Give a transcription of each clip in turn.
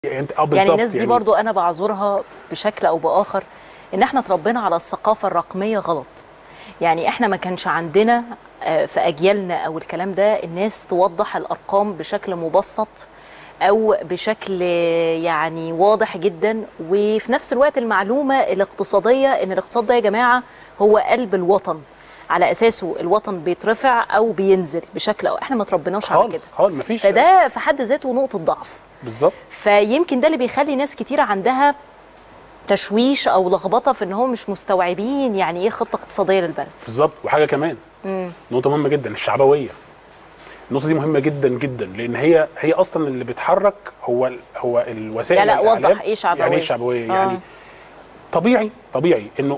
يعني انت اه يعني بالظبط الناس دي برضو انا بعذرها بشكل او باخر ان احنا اتربينا على الثقافه الرقميه غلط يعني احنا ما كانش عندنا آه، في اجيالنا او الكلام ده الناس توضح الارقام بشكل مبسط او بشكل يعني واضح جدا وفي نفس الوقت المعلومه الاقتصاديه ان الاقتصاد ده يا جماعه هو قلب الوطن على اساسه الوطن بيترفع او بينزل بشكل او احنا ما تربيناش على خالص كده خالص مفيش فده في حد ذاته نقطه ضعف بالظبط فيمكن ده اللي بيخلي ناس كتيرة عندها تشويش او لخبطه في ان هم مش مستوعبين يعني ايه خطه اقتصاديه للبلد بالظبط وحاجه كمان نقطه مهمه جدا الشعبويه النقطه دي مهمه جدا جدا لان هي هي اصلا اللي بتحرك هو ال- هو الوسائل لا لا الإعلام. وضح ايه شعبويه يعني ايه شعبويه آه. يعني طبيعي طبيعي انه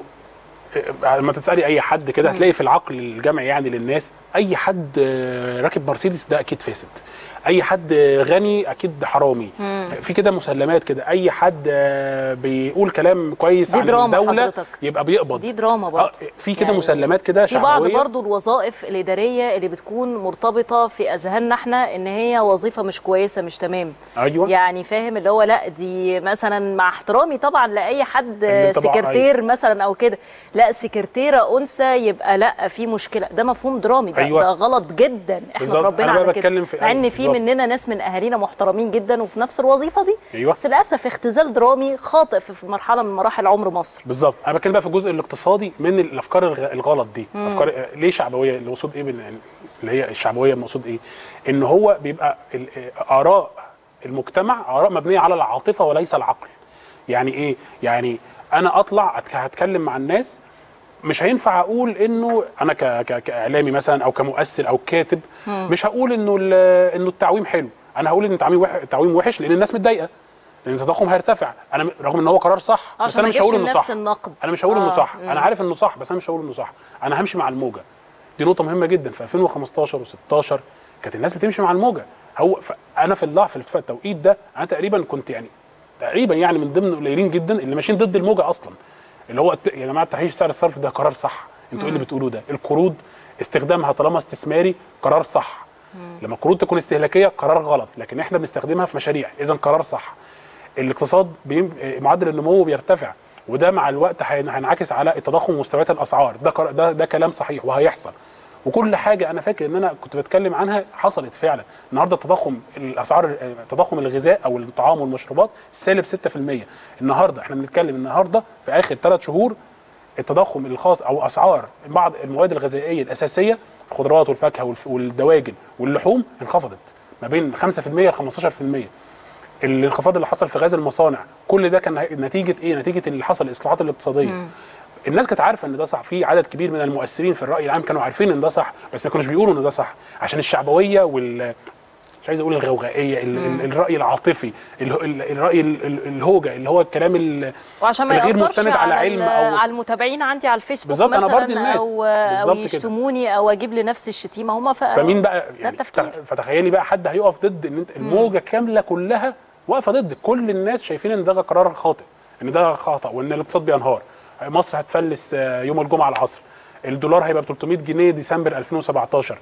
آه، لما تسالي اي حد كده هتلاقي في العقل الجمعي يعني للناس اي حد آه، راكب مرسيدس ده اكيد فاسد اي حد آه، غني اكيد حرامي في كده مسلمات كده اي حد آه، بيقول كلام كويس دي عن دراما الدوله حضرتك. يبقى بيقبض دي دراما برضه آه، في كده يعني مسلمات كده في بعض شعبويه برضو الوظائف الإدارية اللي بتكون مرتبطة في أذهاننا احنا إن هي وظيفة مش كويسة مش تمام ايوه يعني فاهم اللي هو لا دي مثلا مع احترامي طبعا لأي حد اللي طبعا- سكرتير مثلا أو كده لا سكرتيرة أنثى يبقى لا في مشكلة ده مفهوم درامي ده, أيوة. ده غلط جدا احنا بالظبط. اتربينا أنا بقى على كده بتكلم في- مع إن أيوة، في بالظبط. مننا ناس من أهالينا محترمين جدا وفي نفس الوظيفة دي أيوة. بس للأسف اختزال درامي خاطئ في في مرحلة من مراحل عمر مصر بالظبط انا بتكلم بقى في الجزء الاقتصادي من الافكار الغ- الغلط دي افكار آه، ليه شعبويه اللي مقصود ايه بال- اللي هي الشعبويه مقصود ايه ان هو بيبقى ال- آه، اراء المجتمع اراء مبنيه على العاطفه وليس العقل يعني ايه يعني انا اطلع أتك- هتكلم مع الناس مش هينفع اقول انه انا ك... ك... كاعلامي مثلا او كمؤثر او كاتب مش هقول انه ال... انه التعويم حلو انا هقول ان التعويم وح... التعويم وحش لان الناس متضايقه لان التضخم هيرتفع انا م- رغم ان هو قرار صح بس عشان انا ما مش هقول اجيبش انه نفس صح النقد انا مش هقول انه آه، صح مم. انا عارف انه صح بس انا مش هقول انه صح انا همشي مع الموجه دي نقطه مهمه جدا في 2015 و16 كانت الناس بتمشي مع الموجه هو ف... انا في اللحظه في التوقيت ده انا تقريبا كنت يعني تقريبا يعني من ضمن قليلين جدا اللي ماشيين ضد الموجه اصلا اللي هو الت... يا جماعه تحريش سعر الصرف ده قرار صح انتوا ايه اللي بتقولوه ده القروض استخدامها طالما استثماري قرار صح لما القروض تكون استهلاكيه قرار غلط لكن احنا بنستخدمها في مشاريع اذا قرار صح الاقتصاد بيم... معدل النمو بيرتفع وده مع الوقت هين- هينعكس على التضخم ومستويات الاسعار ده قر... ده ده كلام صحيح وهيحصل وكل حاجه انا فاكر ان انا كنت بتكلم عنها حصلت فعلا النهارده التضخم الاسعار تضخم الغذاء او الطعام والمشروبات سالب 6% النهارده احنا بنتكلم النهارده في اخر ثلاث شهور التضخم الخاص او اسعار بعض المواد الغذائيه الاساسيه الخضروات والفاكهه والف- والدواجن واللحوم انخفضت ما بين 5% ل 15% الانخفاض اللي حصل في غاز المصانع كل ده كان نتيجه ايه نتيجه اللي حصل الاصلاحات الاقتصاديه الناس كانت عارفه ان ده صح في عدد كبير من المؤثرين في الراي العام كانوا عارفين ان ده صح بس ما كانوش بيقولوا ان ده صح عشان الشعبويه وال مش عايز اقول الغوغائيه ال- ال- الراي العاطفي ال- ال- الراي ال- ال- الهوجه اللي هو الكلام ال- وعشان ما الغير يأثرش مستند على علم ال- أو- على المتابعين عندي على الفيسبوك بالظبط، أنا مثلا برضي الناس. او او بالظبط كده. يشتموني او اجيب لنفسي الشتيمه هم ف... فمين بقى ده يعني التفكير تخ- فتخيلي بقى حد هيقف ضد ان انت الموجه كامله كلها واقفه ضد كل الناس شايفين ان ده قرار خاطئ ان ده خطا وان الاقتصاد بينهار مصر هتفلس آه، يوم الجمعه العصر الدولار هيبقى ب 300 جنيه ديسمبر 2017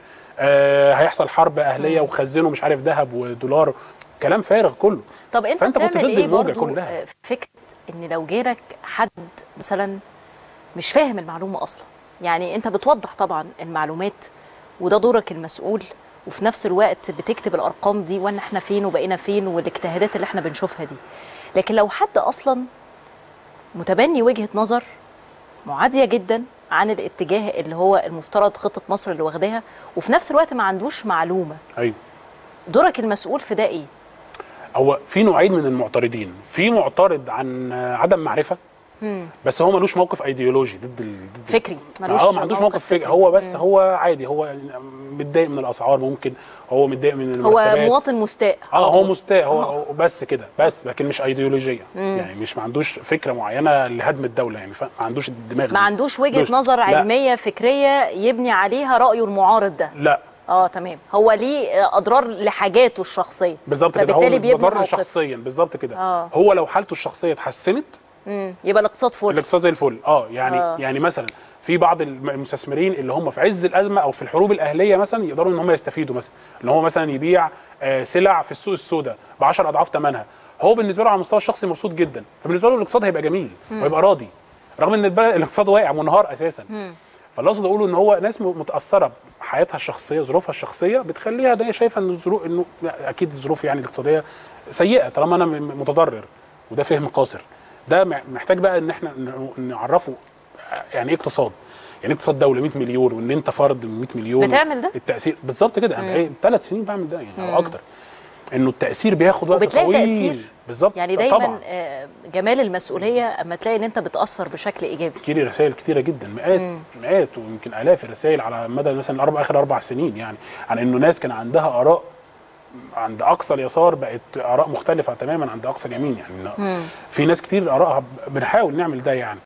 آه هيحصل حرب اهليه وخزنوا مش عارف ذهب ودولار كلام فارغ كله طب انت فأنت كنت بتعمل ضد ايه الموجة برضو كلها. آه، فكره ان لو جالك حد مثلا مش فاهم المعلومه اصلا يعني انت بتوضح طبعا المعلومات وده دورك المسؤول وفي نفس الوقت بتكتب الارقام دي وان احنا فين وبقينا فين والاجتهادات اللي احنا بنشوفها دي لكن لو حد اصلا متبني وجهه نظر معاديه جدا عن الاتجاه اللي هو المفترض خطه مصر اللي واخداها وفي نفس الوقت ما عندوش معلومه ايوه دورك المسؤول في ده ايه هو في نوعين من المعترضين في معترض عن آه، عدم معرفه بس هو ملوش موقف ايديولوجي ضد ال... ضد فكري ملوش اه ما عندوش موقف فكري هو بس هو عادي هو يعني متضايق من الاسعار ممكن هو متضايق من هو المرتبات مواطن مستاء اه على هو طول. مستاء هو, هو بس كده بس لكن مش ايديولوجيه يعني مش ما عندوش فكره معينه لهدم الدوله يعني ف- ما عندوش الدماغ ما دي. عندوش وجهه عندوش. نظر لا. علميه فكريه يبني عليها رايه المعارض ده لا اه تمام هو ليه آه، اضرار لحاجاته الشخصيه بالظبط كده هو فبالتالي بيبني مضر موقف شخصيا بالظبط كده آه. هو لو حالته الشخصيه اتحسنت مم. يبقى الاقتصاد فل الاقتصاد زي الفل اه يعني آه. آه. يعني مثلا في بعض الم- المستثمرين اللي هم في عز الازمه او في الحروب الاهليه مثلا يقدروا ان هم يستفيدوا مثلا ان هو مثلا يبيع آه، سلع في السوق السوداء ب 10 اضعاف ثمنها هو بالنسبه له على المستوى الشخصي مبسوط جدا فبالنسبه له الاقتصاد هيبقى جميل ويبقى راضي رغم ان البلد الاقتصاد واقع منهار اساسا فاللي اقصد اقوله ان هو ناس م- متاثره بحياتها الشخصيه ظروفها الشخصيه بتخليها ده هي شايفه ان الظروف انه لا، اكيد الظروف يعني الاقتصاديه سيئه طالما انا م- متضرر وده فهم قاصر ده مع- محتاج بقى ان احنا ن- نعرفه يعني ايه اقتصاد يعني اقتصاد دوله 100 مليون وان انت فرد من 100 مليون بتعمل ده؟ التاثير بالظبط كده انا بقالي ثلاث سنين بعمل ده يعني او اكتر انه التاثير بياخد وقت وبتلاقي طويل تأثير. بالظبط يعني دايما طبعا آه، جمال المسؤوليه اما تلاقي ان انت بتاثر بشكل ايجابي كتير رسائل كتيره جدا مئات مئات ويمكن الاف الرسائل على مدى مثلا الاربع اخر اربع سنين يعني عن انه ناس كان عندها اراء عند اقصى اليسار بقت اراء مختلفه تماما عند اقصى اليمين يعني في ناس كتير ارائها بنحاول نعمل ده يعني